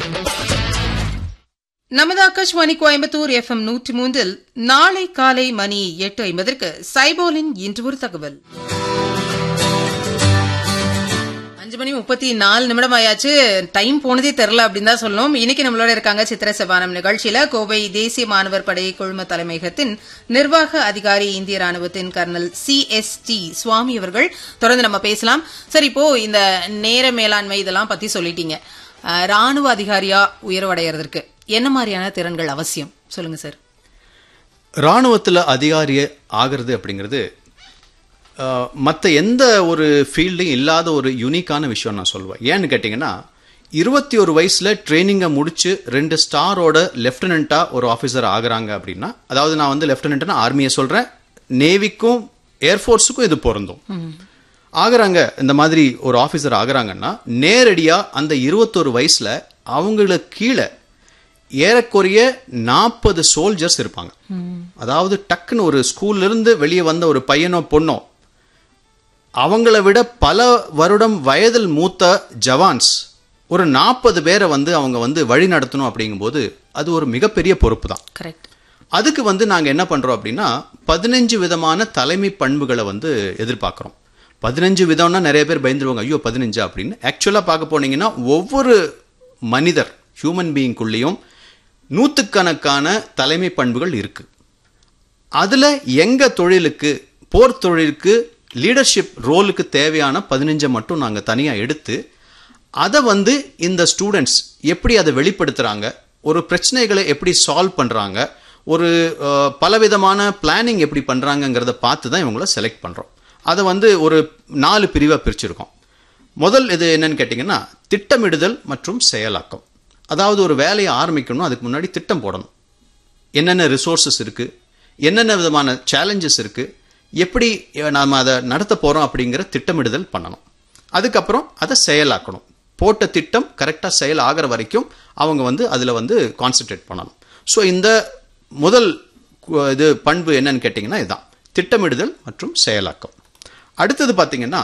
நமது ஆகாஷ்வாணி கோயம்புத்தூர் எஃப்எம் நூற்றி மூன்றில் நாளை காலை மணி எட்டு ஐம்பதற்கு சைபோலின் இன்று ஒரு தகவல் அஞ்சு மணி முப்பத்தி நாலு நிமிடம் ஆயாச்சு டைம் போனதே தெரில அப்படின்னு தான் சொல்லணும் இன்னைக்கு நம்மளோட இருக்காங்க சித்திர செவ்வானம் நிகழ்ச்சியில கோவை தேசிய மாணவர் படை குழும தலைமையகத்தின் நிர்வாக அதிகாரி இந்திய ராணுவத்தின் colonel C S D Swamy அவர்கள் தொடர்ந்து நம்ம பேசலாம் சரி இப்போ இந்த நேர மேலாண்மை இதெல்லாம் பத்தி சொல்லிட்டீங்க அஹ், ராணுவ அதிகாரியா உயர்வடைகிறதுக்கு என்ன மாதிரியான திறன்கள் அவசியம் சொல்லுங்க சார் ராணுவத்தில் அதிகாரி ஆகிறது அப்படிங்கிறது மற்ற எந்த ஒரு ஃபீல்டையும் இல்லாத ஒரு யூனிக்கான விஷயம் நான் சொல்லுவேன் ஏன்னு கேட்டிங்கன்னா இருபத்தி ஒரு வயசில் ட்ரைனிங்கை முடிச்சு ரெண்டு ஸ்டாரோட லெஃப்டினண்ட்டாக ஒரு ஆஃபீஸர் ஆகுறாங்க அப்படின்னா அதாவது நான் வந்து லெஃப்டினண்ட்னா ஆர்மியை சொல்கிறேன் நேவிக்கும் ஏர்ஃபோர்ஸுக்கும் இது பொருந்தும் ஆகுறாங்க இந்த மாதிரி ஒரு ஆஃபீஸர் ஆகுறாங்கன்னா நேரடியாக அந்த இருபத்தொரு வயசில் அவங்களுக்கு கீழே ஏறக்குறைய நாற்பது சோல்ஜர்ஸ் இருப்பாங்க அதாவது டக்குன்னு ஒரு ஸ்கூல்ல இருந்து வெளியே வந்த ஒரு பையனோ பொண்ணோ அவங்கள விட பல வருடம் வயதில் மூத்த ஜவான்ஸ் ஒரு நாற்பது பேரை வந்து அவங்க வந்து வழி நடத்தணும் அப்படிங்கும்போது அது ஒரு மிகப்பெரிய பொறுப்பு தான் கரெக்ட் அதுக்கு வந்து நாங்கள் என்ன பண்ணுறோம் அப்படின்னா பதினஞ்சு விதமான தலைமை பண்புகளை வந்து எதிர்பார்க்குறோம் பதினஞ்சு விதம்னா நிறைய பேர் பயந்துருவாங்க ஐயோ பதினஞ்சா அப்படின்னு ஆக்சுவலாக பார்க்க போனீங்கன்னா ஒவ்வொரு மனிதர் ஹியூமன் பீயிங்குள்ளேயும் நூற்றுக்கணக்கான தலைமை பண்புகள் இருக்கு அதில் எங்கள் தொழிலுக்கு போர் தொழிலுக்கு லீடர்ஷிப் ரோலுக்கு தேவையான பதினஞ்சை மட்டும் நாங்கள் தனியாக எடுத்து அதை வந்து இந்த ஸ்டூடெண்ட்ஸ் எப்படி அதை வெளிப்படுத்துகிறாங்க ஒரு பிரச்சனைகளை எப்படி சால்வ் பண்ணுறாங்க ஒரு அஹ், பலவிதமான பிளானிங் எப்படி பண்ணுறாங்கங்கிறத பார்த்து தான் இவங்கள செலக்ட் பண்ணுறோம் அதை வந்து ஒரு நாலு பிரிவாக பிரிச்சிருக்கோம் முதல் இது என்னன்னு கேட்டிங்கன்னா திட்டமிடுதல் மற்றும் செயலாக்கம் அதாவது ஒரு வேலையை ஆரம்பிக்கணும் அதுக்கு முன்னாடி திட்டம் போடணும் என்னென்ன ரிசோர்சஸ் இருக்கு என்னென்ன விதமான சேலஞ்சஸ் இருக்கு எப்படி நாம் அதை நடத்த போறோம் அப்படிங்கிற திட்டமிடுதல் பண்ணணும் அதுக்கப்புறம் அதை செயலாக்கணும் போட்ட திட்டம் கரெக்டாக செயல் ஆகிற வரைக்கும் அவங்க வந்து அதில் வந்து கான்சென்ட்ரேட் பண்ணணும் ஸோ இந்த முதல் கு- இது பண்பு என்னன்னு கேட்டிங்கன்னா இதுதான் திட்டமிடுதல் மற்றும் செயலாக்கம் அடுத்தது பார்த்தீங்கன்னா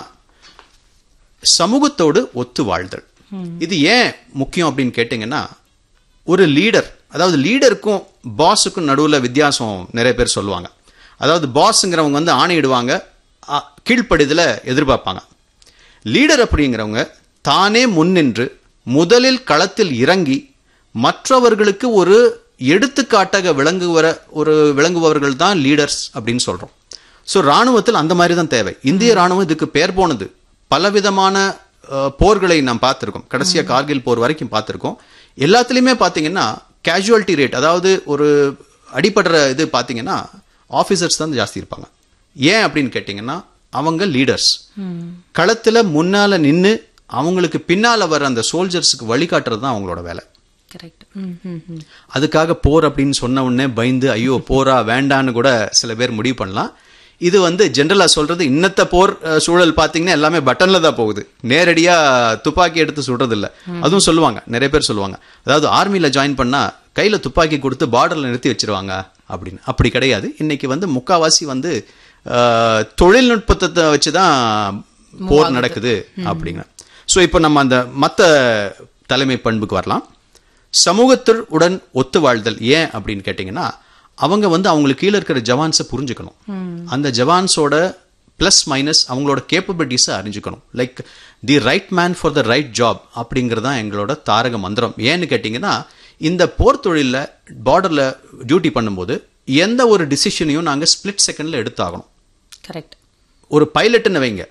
சமூகத்தோடு ஒத்து வாழ்தல் இது ஏன் முக்கியம் அப்படின்னு கேட்டிங்கன்னா ஒரு லீடர் அதாவது லீடருக்கும் பாஸுக்கும் நடுவில் வித்தியாசம் நிறைய பேர் சொல்லுவாங்க அதாவது பாஸுங்கிறவங்க வந்து ஆணையிடுவாங்க அ, கீழ்ப்படிதலை எதிர்பார்ப்பாங்க லீடர் அப்படிங்கிறவங்க தானே முன்னின்று முதலில் களத்தில் இறங்கி மற்றவர்களுக்கு ஒரு எடுத்துக்காட்டாக விளங்குவர ஒரு விளங்குபவர்கள் தான் லீடர்ஸ் அப்படின்னு சொல்றோம் ஸோ ராணுவத்தில் அந்த மாதிரி தான் தேவை இந்திய ராணுவம் இதுக்கு பெயர் போனது பலவிதமான அஹ், போர்களை நாம் பார்த்துருக்கோம் கடைசியா கார்கில் போர் வரைக்கும் பார்த்துருக்கோம் எல்லாத்துலேயுமே பார்த்தீங்கன்னா கேஷுவாலிட்டி ரேட் அதாவது ஒரு அடிபடுற இது பார்த்தீங்கன்னா ஆஃபீஸர்ஸ் தான் ஜாஸ்தி இருப்பாங்க ஏன் அப்படின்னு கேட்டிங்கன்னா அவங்க லீடர்ஸ் களத்துல முன்னால நின்னு அவங்களுக்கு பின்னால வர அந்த சோல்ஜர்ஸுக்கு வழிகாட்டுறது தான் அவங்களோட வேலை கரெக்ட் ம் ம் ம் அதுக்காக போர் அப்படின்னு சொன்ன உடனே பயந்து ஐயோ போரா வேண்டான்னு கூட சில பேர் முடிவு பண்ணலாம் இது வந்து ஜென்ரலா சொல்றது இன்னத்த போர் அஹ், சூழல் பாத்தீங்கன்னா எல்லாமே பட்டன்ல தான் போகுது நேரடியா துப்பாக்கி எடுத்து சுடுறது இல்ல அதுவும் சொல்லுவாங்க நிறைய பேர் சொல்லுவாங்க அதாவது ஆர்மில ஜாயின் பண்ணா கையில துப்பாக்கி கொடுத்து பார்டர்ல நிறுத்தி வச்சிருவாங்க அப்படின்னு அப்படி கிடையாது இன்னைக்கு வந்து முக்காவாசி வந்து அஹ், தொழில்நுட்பத்தை வச்சு தான் போர் நடக்குது அப்படிங்க ஸோ இப்போ நம்ம அந்த மற்ற தலைமை பண்புக்கு வரலாம் சமூகத்தில் உடன் ஒத்து வாழ்தல் ஏன் அப்படின்னு கேட்டிங்கன்னா அவங்க வந்து அவங்களுக்கு கீழே இருக்கிற ஜவான்ஸை புரிஞ்சுக்கணும் அந்த ஜவான்ஸோட ப்ளஸ் மைனஸ் அவங்களோட கேப்பபிலிட்டிஸை அறிஞ்சுக்கணும் like the right man for the right job அப்படிங்கிறது தான் எங்களோட தாரக மந்திரம் ஏன்னு கேட்டிங்கன்னா இந்த போர் தொழிலில் பார்டரில் டியூட்டி பண்ணும்போது எந்த ஒரு டிசிஷனையும் நாங்கள் ஸ்பிளிட் செகண்டில் எடுத்தாகணும் கரெக்ட் ஒரு பைலட்னு வைங்க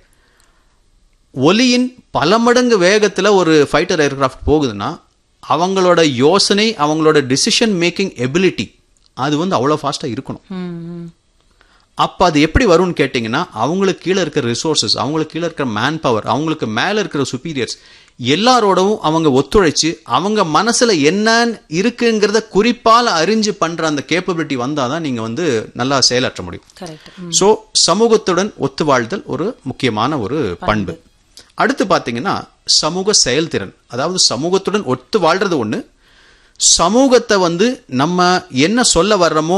ஒலியின் பல மடங்கு வேகத்துல ஒரு ஃபைட்டர் ஏர்கிராஃப்ட் போகுதுன்னா அவங்களோட யோசனை அவங்களோட டிசிஷன் மேக்கிங் எபிலிட்டி அது வந்து அவ்வளோ ஃபாஸ்ட்டாக இருக்கணும் அப்போ அது எப்படி வரும்னு கேட்டிங்கன்னா அவங்களுக்கு கீழே இருக்கிற ரிசோர்சஸ் அவங்களுக்கு கீழே இருக்கிற மேன் பவர் அவங்களுக்கு மேலே இருக்கிற சுப்பீரியர்ஸ் எல்லாரோடவும் அவங்க ஒத்துழைச்சு அவங்க மனசுல என்ன இருக்குங்கிறத குறிப்பால் அறிஞ்சு பண்ற அந்த கேப்பபிலிட்டி வந்தாதான் நீங்க வந்து நல்லா செயலாற்ற முடியும் கரெக்ட் சோ சமூகத்துடன் ஒத்து வாழ்தல் ஒரு முக்கியமான ஒரு பண்பு அடுத்து பாத்தீங்கன்னா சமூக செயல்திறன் அதாவது சமூகத்துடன் ஒத்து வாழ்றது ஒண்ணு சமூகத்தை வந்து நம்ம என்ன சொல்ல வர்றோமோ